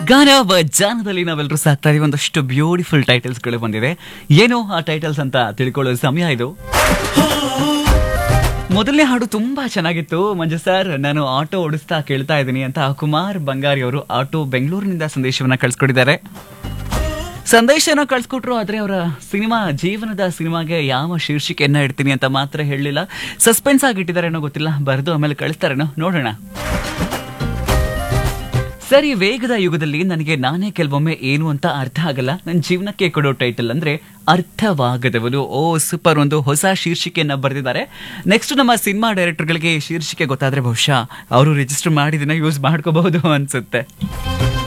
ಗಾನ ಜಾನದಲ್ಲಿ ನಾವೆಲ್ಲರೂ ಸಾಕ್ತಾ ಇದೀವಿ ಒಂದಷ್ಟು ಬ್ಯೂಟಿಫುಲ್ ಟೈಟಲ್ಸ್ಗಳು ಬಂದಿದೆ ಏನು ಆ ಟೈಟಲ್ಸ್ ಅಂತ ತಿಳ್ಕೊಳ್ಳೋ ಸಮಯ ಇದು ಮೊದಲನೇ ಹಾಡು ತುಂಬಾ ಚೆನ್ನಾಗಿತ್ತು ಮಂಜು ಸರ್ ನಾನು ಆಟೋ ಓಡಿಸ್ತಾ ಕೇಳ್ತಾ ಇದ್ದೀನಿ ಅಂತ ಕುಮಾರ್ ಬಂಗಾರಿ ಅವರು ಆಟೋ ಬೆಂಗಳೂರಿನಿಂದ ಸಂದೇಶವನ್ನ ಕಳ್ಸಿಕೊಟ್ಟಿದ್ದಾರೆ ಸಂದೇಶನ ಕಳ್ಸಿಕೊಟ್ರು ಆದ್ರೆ ಅವರ ಸಿನಿಮಾ ಜೀವನದ ಸಿನಿಮಾಗೆ ಯಾವ ಶೀರ್ಷಿಕೆಯನ್ನ ಇಡ್ತೀನಿ ಅಂತ ಮಾತ್ರ ಹೇಳಲಿಲ್ಲ ಸಸ್ಪೆನ್ಸ್ ಆಗಿಟ್ಟಿದ್ದಾರೆ ಏನೋ ಗೊತ್ತಿಲ್ಲ ಬರೆದು ಆಮೇಲೆ ಕಳಿಸ್ತಾರೇನೋ ನೋಡೋಣ ಸರಿ ವೇಗದ ಯುಗದಲ್ಲಿ ನನಗೆ ನಾನೇ ಕೆಲವೊಮ್ಮೆ ಏನು ಅಂತ ಅರ್ಥ ಆಗಲ್ಲ ನನ್ನ ಜೀವನಕ್ಕೆ ಕೊಡೋ ಟೈಟಲ್ ಅಂದ್ರೆ ಅರ್ಥವಾಗದವನು ಓ ಸೂಪರ್ ಒಂದು ಹೊಸ ಶೀರ್ಷಿಕೆಯನ್ನ ಬರೆದಿದ್ದಾರೆ ನೆಕ್ಸ್ಟ್ ನಮ್ಮ ಸಿನಿಮಾ ಡೈರೆಕ್ಟರ್ಗಳಿಗೆ ಈ ಶೀರ್ಷಿಕೆ ಗೊತ್ತಾದ್ರೆ ಬಹುಶಃ ಅವರು ರಿಜಿಸ್ಟರ್ ಮಾಡಿದಿನ ಯೂಸ್ ಮಾಡ್ಕೋಬಹುದು ಅನ್ಸುತ್ತೆ